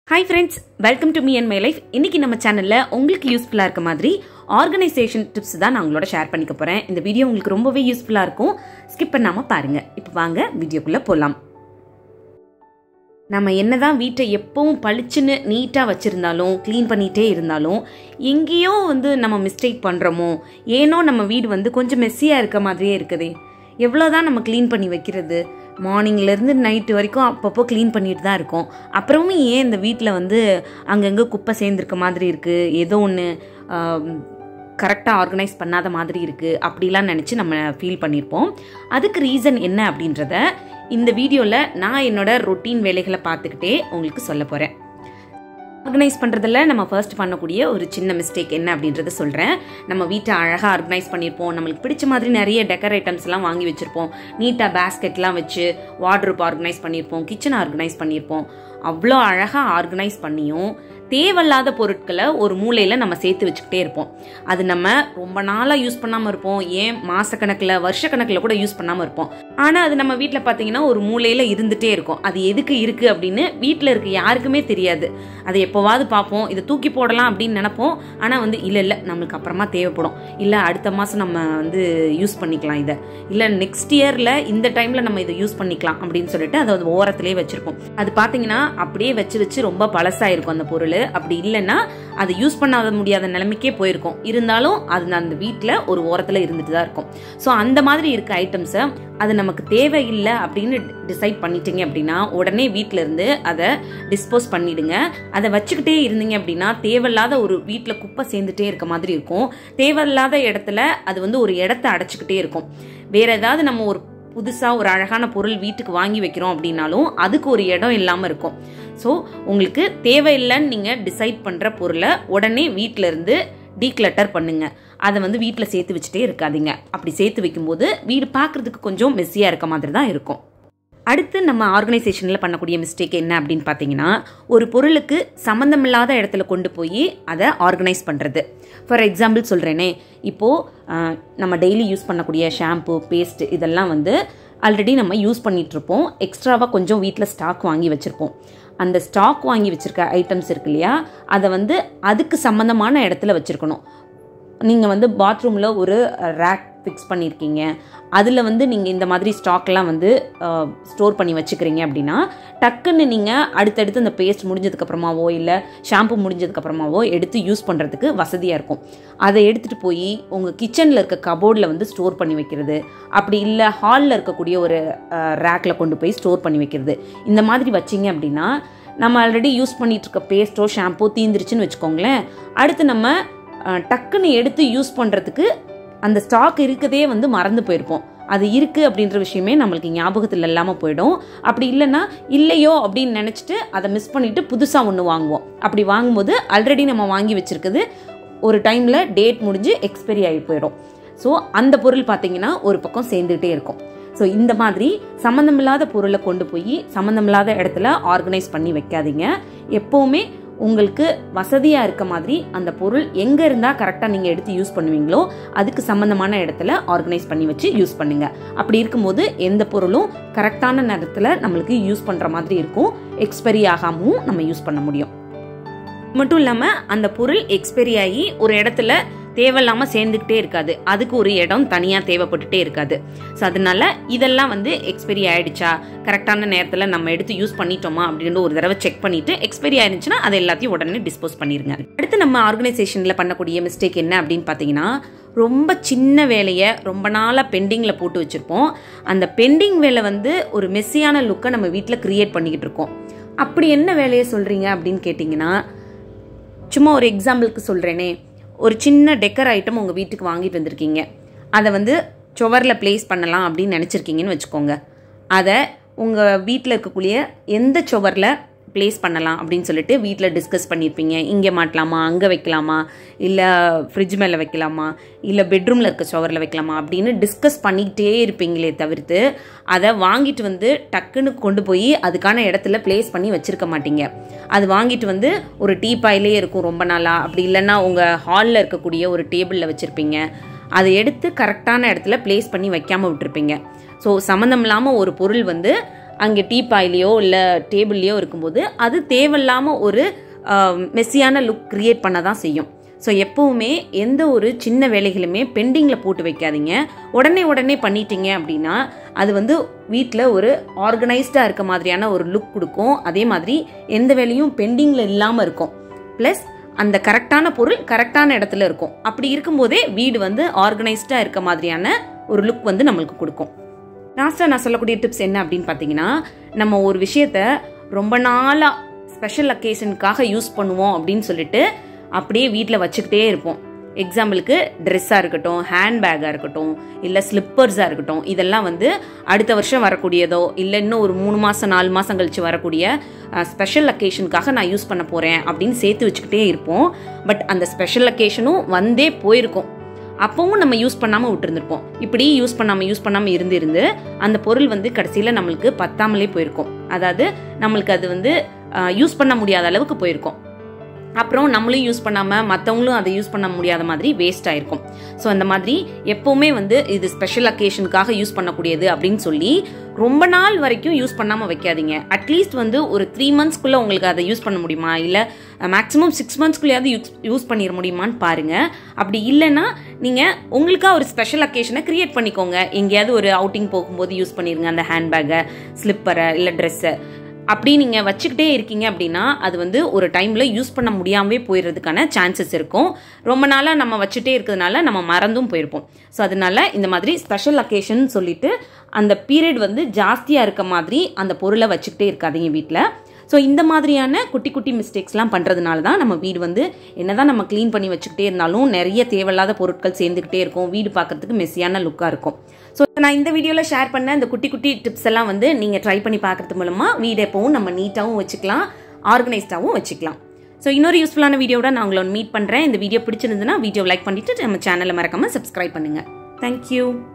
hi friends welcome to me and my life இன்னைக்கு நம்ம சேனலில் உங்களுக்கு யூஸ்ஃபுல்லாக இருக்க மாதிரி ஆர்கனைசேஷன் டிப்ஸ் தான் நான் உங்களோட ஷேர் பண்ணிக்க போகிறேன் இந்த வீடியோ உங்களுக்கு ரொம்பவே யூஸ்ஃபுல்லாக இருக்கும் ஸ்கிப் பண்ணாமல் பாருங்கள் இப்போ வாங்க வீடியோக்குள்ளே போகலாம் நம்ம என்னதான் வீட்டை எப்பவும் பளிச்சுன்னு நீட்டாக வச்சுருந்தாலும் க்ளீன் பண்ணிகிட்டே இருந்தாலும் எங்கேயோ வந்து நம்ம மிஸ்டேக் பண்ணுறோமோ ஏனோ நம்ம வீடு வந்து கொஞ்சம் மெஸ்ஸியாக இருக்க மாதிரியே இருக்குதே எவ்வளோதான் நம்ம க்ளீன் பண்ணி வைக்கிறது மார்னிங்லேருந்து நைட்டு வரைக்கும் அப்பப்போ க்ளீன் பண்ணிட்டு தான் இருக்கோம் அப்புறமும் ஏன் இந்த வீட்டில் வந்து அங்கங்கே குப்பை சேர்ந்துருக்க மாதிரி இருக்குது ஏதோ ஒன்று கரெக்டாக ஆர்கனைஸ் பண்ணாத மாதிரி இருக்குது அப்படிலாம் நினச்சி நம்ம ஃபீல் பண்ணியிருப்போம் அதுக்கு ரீசன் என்ன அப்படின்றத இந்த வீடியோவில் நான் என்னோட ரொட்டீன் வேலைகளை பார்த்துக்கிட்டே உங்களுக்கு சொல்ல போகிறேன் ஆர்கனைஸ் பண்ணுறதுல நம்ம ஃபர்ஸ்ட் பண்ணக்கூடிய ஒரு சின்ன மிஸ்டேக் என்ன அப்படின்றத சொல்கிறேன் நம்ம வீட்டை அழகாக ஆர்கனைஸ் பண்ணியிருப்போம் நம்மளுக்கு பிடிச்ச மாதிரி நிறைய டெக்கர் ஐட்டம்ஸ்லாம் வாங்கி வச்சுருப்போம் நீட்டாக பேஸ்கெட்லாம் வச்சு வார்ட்ரூப் ஆர்கனைஸ் பண்ணியிருப்போம் கிச்சன் ஆர்கனைஸ் பண்ணியிருப்போம் அவ்வளோ அழகாக ஆர்கனைஸ் பண்ணியும் தேவையில்லாத பொருட்களை ஒரு மூலையில் நம்ம சேர்த்து வச்சுக்கிட்டே இருப்போம் அது நம்ம ரொம்ப நாளாக யூஸ் பண்ணாமல் இருப்போம் ஏன் மாதக்கணக்கில் வருஷக்கணக்கில் கூட யூஸ் பண்ணாமல் இருப்போம் ஆனால் அது நம்ம வீட்டில் பார்த்தீங்கன்னா ஒரு மூலையில் இருந்துகிட்டே இருக்கும் அது எதுக்கு இருக்குது அப்படின்னு வீட்டில் இருக்க யாருக்குமே தெரியாது அதை எப்போவாவது பார்ப்போம் இதை தூக்கி போடலாம் அப்படின்னு நினப்போம் ஆனால் வந்து இல்லை இல்லை நம்மளுக்கு அப்புறமா தேவைப்படும் இல்லை அடுத்த மாதம் நம்ம வந்து யூஸ் பண்ணிக்கலாம் இதை இல்லை நெக்ஸ்ட் இயரில் இந்த டைமில் நம்ம இதை யூஸ் பண்ணிக்கலாம் அப்படின்னு சொல்லிட்டு அதை வந்து ஓரத்துலேயே வச்சுருப்போம் அது பார்த்தீங்கன்னா அப்படியே வச்சு வச்சு ரொம்ப பழசாயிருக்கும் அந்த பொருள் அப்படி இல்லைன்னா அதை யூஸ் பண்ணாத முடியாத நிலைமைக்கே போயிருக்கும் இருந்தாலும் அது அந்த வீட்டில் ஒரு ஓரத்தில் இருந்துட்டு தான் இருக்கும் ஸோ அந்த மாதிரி இருக்க ஐட்டம்ஸை அது நமக்கு தேவையில்லை அப்படின்னு டிசைட் பண்ணிட்டீங்க அப்படின்னா உடனே வீட்டில இருந்து அதை டிஸ்போஸ் பண்ணிடுங்க அதை வச்சுக்கிட்டே இருந்தீங்க அப்படின்னா தேவையில்லாத ஒரு வீட்டில் குப்பை சேர்ந்துட்டே இருக்க மாதிரி இருக்கும் தேவையில்லாத இடத்துல அது வந்து ஒரு இடத்த அடைச்சிக்கிட்டே இருக்கும் வேற ஏதாவது நம்ம ஒரு புதுசாக ஒரு அழகான பொருள் வீட்டுக்கு வாங்கி வைக்கிறோம் அப்படின்னாலும் அதுக்கு ஒரு இடம் இல்லாமல் இருக்கும் ஸோ உங்களுக்கு தேவையில்லைன்னு நீங்கள் டிசைட் பண்ணுற பொருளை உடனே வீட்டில இருந்து டீக்ளட்டர் பண்ணுங்க அதை வந்து வீட்டில் சேர்த்து வச்சுட்டே இருக்காதீங்க அப்படி சேர்த்து வைக்கும்போது வீடு பார்க்குறதுக்கு கொஞ்சம் மெஸ்ஸியாக இருக்க மாதிரி தான் இருக்கும் அடுத்து நம்ம ஆர்கனைசேஷனில் பண்ணக்கூடிய மிஸ்டேக் என்ன அப்படின்னு பார்த்தீங்கன்னா ஒரு பொருளுக்கு சம்மந்தமில்லாத இடத்துல கொண்டு போய் அதை ஆர்கனைஸ் பண்ணுறது ஃபார் எக்ஸாம்பிள் சொல்கிறேனே இப்போது நம்ம டெய்லி யூஸ் பண்ணக்கூடிய ஷாம்பு பேஸ்ட் இதெல்லாம் வந்து ஆல்ரெடி நம்ம யூஸ் பண்ணிகிட்ருப்போம் எக்ஸ்ட்ராவாக கொஞ்சம் வீட்டில் ஸ்டாக் வாங்கி வச்சுருப்போம் அந்த ஸ்டாக் வாங்கி வச்சுருக்க ஐட்டம்ஸ் இருக்கு இல்லையா அதை வந்து அதுக்கு சம்மந்தமான இடத்துல வச்சுருக்கணும் நீங்கள் வந்து பாத்ரூமில் ஒரு ரேக் ஃபிக்ஸ் பண்ணியிருக்கீங்க அதில் வந்து நீங்கள் இந்த மாதிரி ஸ்டாக்லாம் வந்து ஸ்டோர் பண்ணி வச்சுக்கிறீங்க அப்படின்னா டக்குன்னு நீங்கள் அடுத்தடுத்து அந்த பேஸ்ட் முடிஞ்சதுக்கப்புறமாவோ இல்லை ஷாம்பு முடிஞ்சதுக்கப்புறமாவோ எடுத்து யூஸ் பண்ணுறதுக்கு வசதியாக இருக்கும் அதை எடுத்துகிட்டு போய் உங்கள் கிச்சனில் இருக்க கபோர்டில் வந்து ஸ்டோர் பண்ணி வைக்கிறது அப்படி இல்லை ஹாலில் இருக்கக்கூடிய ஒரு ரேக்கில் கொண்டு போய் ஸ்டோர் பண்ணி வைக்கிறது இந்த மாதிரி வச்சிங்க அப்படின்னா நம்ம ஆல்ரெடி யூஸ் பண்ணிகிட்டு இருக்க பேஸ்ட்டோ ஷாம்போ தீந்துருச்சுன்னு வச்சுக்கோங்களேன் அடுத்து நம்ம டக்குன்னு எடுத்து யூஸ் பண்ணுறதுக்கு அந்த ஸ்டாக் இருக்கதே வந்து மறந்து போயிருப்போம் அது இருக்குது அப்படின்ற விஷயமே நம்மளுக்கு ஞாபகத்தில் இல்லாமல் போயிடும் அப்படி இல்லைன்னா இல்லையோ அப்படின்னு நினச்சிட்டு அதை மிஸ் பண்ணிவிட்டு புதுசாக ஒன்று வாங்குவோம் அப்படி வாங்கும்போது ஆல்ரெடி நம்ம வாங்கி வச்சுருக்குது ஒரு டைமில் டேட் முடிஞ்சு எக்ஸ்பைரி ஆகி போயிடும் ஸோ அந்த பொருள் பார்த்தீங்கன்னா ஒரு பக்கம் சேர்ந்துகிட்டே இருக்கும் ஸோ இந்த மாதிரி சம்மந்தமில்லாத பொருளை கொண்டு போய் சம்மந்தமில்லாத இடத்துல ஆர்கனைஸ் பண்ணி வைக்காதீங்க எப்போவுமே உங்களுக்கு வசதியாக இருக்க மாதிரி அந்த பொருள் எங்கே இருந்தால் கரெக்டாக நீங்கள் எடுத்து யூஸ் பண்ணுவீங்களோ அதுக்கு சம்மந்தமான இடத்துல ஆர்கனைஸ் பண்ணி வச்சு யூஸ் பண்ணுங்கள் அப்படி இருக்கும்போது எந்த பொருளும் கரெக்டான நேரத்தில் நம்மளுக்கு யூஸ் பண்ணுற மாதிரி இருக்கும் எக்ஸ்பைரி ஆகாமவும் நம்ம யூஸ் பண்ண முடியும் மட்டும் இல்லாமல் அந்த பொருள் எக்ஸ்பைரி ஆகி ஒரு இடத்துல தேவையில்லாமல் சேர்ந்துக்கிட்டே இருக்காது அதுக்கு ஒரு இடம் தனியாக தேவைப்பட்டுட்டே இருக்காது ஸோ அதனால இதெல்லாம் வந்து எக்ஸ்பைரி ஆயிடுச்சா கரெக்டான நேரத்தில் நம்ம எடுத்து யூஸ் பண்ணிட்டோமா அப்படின்னு ஒரு தடவை செக் பண்ணிட்டு எக்ஸ்பைரி ஆயிருந்துச்சுன்னா அதை எல்லாத்தையும் உடனே டிஸ்போஸ் பண்ணிருங்க அடுத்து நம்ம ஆர்கனைசேஷனில் பண்ணக்கூடிய மிஸ்டேக் என்ன அப்படின்னு பார்த்தீங்கன்னா ரொம்ப சின்ன வேலையை ரொம்ப நாளாக பெண்டிங்கில் போட்டு வச்சுருப்போம் அந்த பெண்டிங் வேலை வந்து ஒரு மெஸ்ஸியான லுக்கை நம்ம வீட்டில் க்ரியேட் பண்ணிக்கிட்டு இருக்கோம் அப்படி என்ன வேலையை சொல்கிறீங்க அப்படின்னு கேட்டிங்கன்னா சும்மா ஒரு எக்ஸாம்பிளுக்கு சொல்கிறேனே ஒரு சின்ன டெக்கர் ஐட்டம் உங்கள் வீட்டுக்கு வாங்கிட்டு வந்திருக்கீங்க அதை வந்து சுவரில் ப்ளேஸ் பண்ணலாம் அப்படின்னு நினச்சிருக்கீங்கன்னு வச்சுக்கோங்க அதை உங்கள் வீட்டில் இருக்கக்கூடிய எந்த சுவரில் ப்ளேஸ் பண்ணலாம் அப்படின்னு சொல்லிட்டு வீட்டில் டிஸ்கஸ் பண்ணியிருப்பீங்க இங்கே மாட்டலாமா அங்கே வைக்கலாமா இல்லை ஃப்ரிட்ஜ் மேலே வைக்கலாமா இல்லை பெட்ரூமில் இருக்க சுவரில் வைக்கலாமா அப்படின்னு டிஸ்கஸ் பண்ணிக்கிட்டே இருப்பீங்களே தவிர்த்து அதை வாங்கிட்டு வந்து டக்குன்னு கொண்டு போய் அதுக்கான இடத்துல ப்ளேஸ் பண்ணி வச்சுருக்க மாட்டீங்க அது வாங்கிட்டு வந்து ஒரு டீ பாயிலே இருக்கும் ரொம்ப நாளாக அப்படி இல்லைன்னா உங்கள் ஹாலில் இருக்கக்கூடிய ஒரு டேபிளில் வச்சுருப்பீங்க அதை எடுத்து கரெக்டான இடத்துல ப்ளேஸ் பண்ணி வைக்காமல் விட்டுருப்பீங்க ஸோ சம்மந்தம் இல்லாமல் ஒரு பொருள் வந்து அங்கே டீப்பாயிலையோ இல்லை டேபிள்லையோ இருக்கும்போது அது தேவையில்லாமல் ஒரு மெஸ்ஸியான லுக் க்ரியேட் பண்ண தான் செய்யும் ஸோ எப்போவுமே எந்த ஒரு சின்ன வேலைகளுமே பெண்டிங்கில் போட்டு வைக்காதீங்க உடனே உடனே பண்ணிட்டீங்க அப்படின்னா அது வந்து வீட்டில் ஒரு ஆர்கனைஸ்டாக இருக்க மாதிரியான ஒரு லுக் கொடுக்கும் அதே மாதிரி எந்த வேலையும் பெண்டிங்கில் இல்லாமல் இருக்கும் ப்ளஸ் அந்த கரெக்டான பொருள் கரெக்டான இடத்துல இருக்கும் அப்படி இருக்கும்போதே வீடு வந்து ஆர்கனைஸ்டாக இருக்க மாதிரியான ஒரு லுக் வந்து நம்மளுக்கு கொடுக்கும் லாஸ்ட்டாக நான் சொல்லக்கூடிய டிப்ஸ் என்ன அப்படின்னு பார்த்தீங்கன்னா நம்ம ஒரு விஷயத்த ரொம்ப நாளாக ஸ்பெஷல் அக்கேஷனுக்காக யூஸ் பண்ணுவோம் அப்படின்னு சொல்லிட்டு அப்படியே வீட்டில் வச்சுக்கிட்டே இருப்போம் எக்ஸாம்பிளுக்கு ட்ரெஸ்ஸாக இருக்கட்டும் ஹேண்ட்பேக்காக இருக்கட்டும் இல்லை ஸ்லிப்பர்ஸாக இருக்கட்டும் இதெல்லாம் வந்து அடுத்த வருஷம் வரக்கூடியதோ இல்லை இன்னும் ஒரு மூணு மாதம் நாலு மாதம் கழித்து வரக்கூடிய ஸ்பெஷல் அக்கேஷனுக்காக நான் யூஸ் பண்ண போகிறேன் அப்படின்னு சேர்த்து வச்சுக்கிட்டே இருப்போம் பட் அந்த ஸ்பெஷல் அக்கேஷனும் வந்தே போயிருக்கும் அப்பவும் நம்ம யூஸ் பண்ணாமல் விட்டுருந்துருப்போம் இப்படி யூஸ் பண்ணாமல் யூஸ் பண்ணாமல் இருந்து இருந்து அந்த பொருள் வந்து கடைசியில் நம்மளுக்கு பத்தாமலே போயிருக்கும் அதாவது நம்மளுக்கு அது வந்து யூஸ் பண்ண முடியாத அளவுக்கு போயிருக்கும் அப்புறம் நம்மளும் யூஸ் பண்ணாமல் மற்றவங்களும் அதை யூஸ் பண்ண முடியாத மாதிரி வேஸ்ட் ஆயிருக்கும் ஸோ அந்த மாதிரி எப்போவுமே வந்து இது ஸ்பெஷல் அக்கேஷனுக்காக யூஸ் பண்ணக்கூடியது அப்படின்னு சொல்லி ரொம்ப நாள் வரைக்கும் யூஸ் பண்ணாமல் வைக்காதீங்க அட்லீஸ்ட் வந்து ஒரு த்ரீ மந்த்ஸ்க்குள்ளே உங்களுக்கு அதை யூஸ் பண்ண முடியுமா இல்லை மேக்ஸிமம் சிக்ஸ் மந்த்ஸ்க்குள்ளேயாவது யூஸ் யூஸ் பண்ணிட முடியுமான்னு பாருங்கள் அப்படி இல்லைன்னா நீங்கள் உங்களுக்காக ஒரு ஸ்பெஷல் அக்கேஷனை க்ரியேட் பண்ணிக்கோங்க எங்கேயாவது ஒரு அவுட்டிங் போகும்போது யூஸ் பண்ணிடுங்க அந்த ஹேண்ட்பேக்கை ஸ்லிப்பரை இல்லை ட்ரெஸ்ஸை அப்படி நீங்கள் வச்சுக்கிட்டே இருக்கீங்க அப்படின்னா அது வந்து ஒரு டைமில் யூஸ் பண்ண முடியாமலே போயிடுறதுக்கான சான்சஸ் இருக்கும் ரொம்ப நாளாக நம்ம வச்சுட்டே இருக்கிறதுனால நம்ம மறந்தும் போயிருப்போம் ஸோ அதனால இந்த மாதிரி ஸ்பெஷல் அக்கேஷன் சொல்லிட்டு அந்த பீரியட் வந்து ஜாஸ்தியாக இருக்க மாதிரி அந்த பொருளை வச்சுக்கிட்டே இருக்காதீங்க வீட்டில் ஸோ இந்த மாதிரியான குட்டி குட்டி மிஸ்டேக்ஸ்லாம் பண்ணுறதுனால தான் நம்ம வீடு வந்து என்னதான் நம்ம க்ளீன் பண்ணி வச்சுக்கிட்டே இருந்தாலும் நிறைய தேவையில்லாத பொருட்கள் சேர்ந்துக்கிட்டே இருக்கும் வீடு பார்க்கறதுக்கு மெஸ்ஸியான லுக்காக இருக்கும் ஸோ நான் இந்த வீடியோவில் ஷேர் பண்ண இந்த குட்டி குட்டி டிப்ஸ் எல்லாம் வந்து நீங்கள் ட்ரை பண்ணி பார்க்கறது மூலமாக வீடு எப்பவும் நம்ம நீட்டாகவும் வச்சுக்கலாம் ஆர்கனைஸ்டாகவும் வச்சுக்கலாம் ஸோ இன்னொரு யூஸ்ஃபுல்லான வீடியோட நான் உங்களை மீட் பண்ணுறேன் இந்த வீடியோ பிடிச்சிருந்ததுன்னா வீடியோ லைக் பண்ணிவிட்டு நம்ம சேனலை மறக்காமல் சப்ஸ்கிரைப் பண்ணுங்கள் தேங்க்யூ